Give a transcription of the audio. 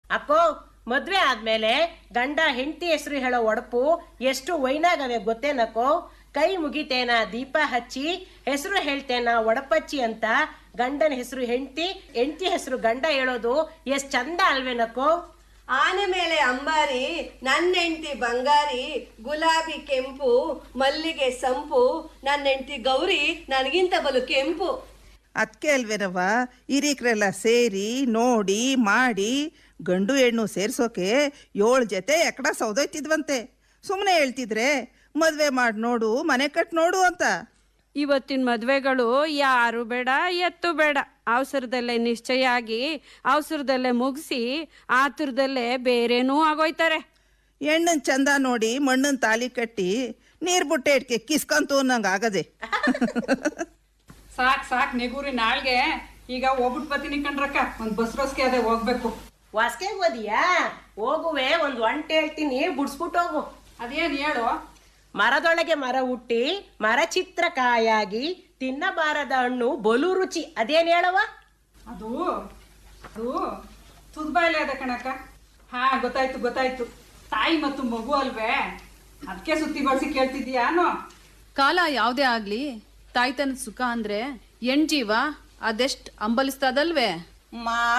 ಅಕ್ಕೋ ಮದ್ವೆ ಆದ್ಮೇಲೆ ಗಂಡ ಹೆಂಡತಿ ಹೆಸರು ಹೇಳೋ ಒಡಪು ಎಷ್ಟು ವೈನಾಗವೆ ಗೊತ್ತೇನಕ್ಕೋ ಕೈ ಮುಗಿತೇನ ದೀಪ ಹಚ್ಚಿ ಹೆಸರು ಹೇಳ್ತೇನ ಒಡಪಚ್ಚಿ ಅಂತ ಗಂಡನ ಹೆಸರು ಹೆಂಡತಿ ಹೆಂಡತಿ ಹೆಸರು ಗಂಡ ಹೇಳೋದು ಎಷ್ಟ್ ಚಂದ ಅಲ್ವೇನಕ್ಕೋ ಆನೆ ಮೇಲೆ ಅಂಬಾರಿ ನನ್ನ ಹೆಂಡತಿ ಬಂಗಾರಿ ಗುಲಾಬಿ ಕೆಂಪು ಮಲ್ಲಿಗೆ ಸಂಪು ನನ್ನ ಹೆಂಡತಿ ಗೌರಿ ನನಗಿಂತ ಬಲು ಕೆಂಪು ಅದಕ್ಕೆ ಅಲ್ವೇನವ್ವ ಹಿರೀಕ್ರೆಲ್ಲ ಸೇರಿ ನೋಡಿ ಮಾಡಿ ಗಂಡು ಹೆಣ್ಣು ಸೇರ್ಸೋಕೆ ಏಳು ಜೊತೆ ಎಕಡ ಸೌದೋಯ್ತಿದ್ವಂತೆ ಸುಮ್ಮನೆ ಹೇಳ್ತಿದ್ರೆ ಮದುವೆ ಮಾಡಿ ನೋಡು ಮನೆ ಕಟ್ ನೋಡು ಅಂತ ಇವತ್ತಿನ ಮದುವೆಗಳು ಯಾರು ಬೇಡ ಎತ್ತು ಬೇಡ ಅವಸರದಲ್ಲೇ ನಿಶ್ಚಯ ಆಗಿ ಅವಸರದಲ್ಲೇ ಮುಗಿಸಿ ಆತುರದಲ್ಲೇ ಬೇರೇನೂ ಆಗೋಯ್ತಾರೆ ಹೆಣ್ಣನ್ ಚಂದ ನೋಡಿ ಮಣ್ಣನ್ ತಾಲಿ ಕಟ್ಟಿ ನೀರ್ ಬುಟ್ಟೆ ಇಟ್ಕೆ ಕಿಸ್ಕಂತು ಅನ್ನಂಗೆ ಆಗದೆ ಸಾಕ್ ಸಾಕ್ ನೆಗೂರಿ ನಾಳ್ಗೆ ಈಗ ಹೋಗ್ಬಿಟ್ ಬತ್ತೀನಿ ಕಣ್ರಕ್ಕ ಒಂದ್ ಬಸ್ ರೋಸ್ಗೆ ಅದೇ ಹೋಗ್ಬೇಕು ವಾಸ್ಕೆ ಓದಿಯಾ ಹೋಗುವೆ ಒಂದ್ ಒಂಟೆ ಹೇಳ್ತೀನಿ ಬುಡ್ಸ್ಬಿಟ್ಟು ಹೋಗು ಅದೇನ್ ಹೇಳು ಮರದೊಳಗೆ ಮರ ಹುಟ್ಟಿ ಮರ ಚಿತ್ರಕಾಯಾಗಿ ತಿನ್ನಬಾರದ ಹಣ್ಣು ಬಲು ರುಚಿ ಅದೇನ್ ಹೇಳವ ಅದು ಅದು ತುದ್ಬಾಯ್ಲೆ ಅದ ಕಣಕ್ಕ ಹಾ ಗೊತ್ತಾಯ್ತು ಗೊತ್ತಾಯ್ತು ತಾಯಿ ಮತ್ತು ಮಗು ಅಲ್ವೇ ಅದಕ್ಕೆ ಸುತ್ತಿ ಬಳಸಿ ಕೇಳ್ತಿದ್ಯಾನೋ ಕಾಲ ಯಾವುದೇ ಆಗ್ಲಿ ತಾಯ್ತನದ ಸುಖ ಅಂದ್ರೆ ಹೆಣ್ಜೀವ ಅದೆಷ್ಟ್ ಅಂಬಲಿಸ್ತದಲ್ವೇ ಮಾ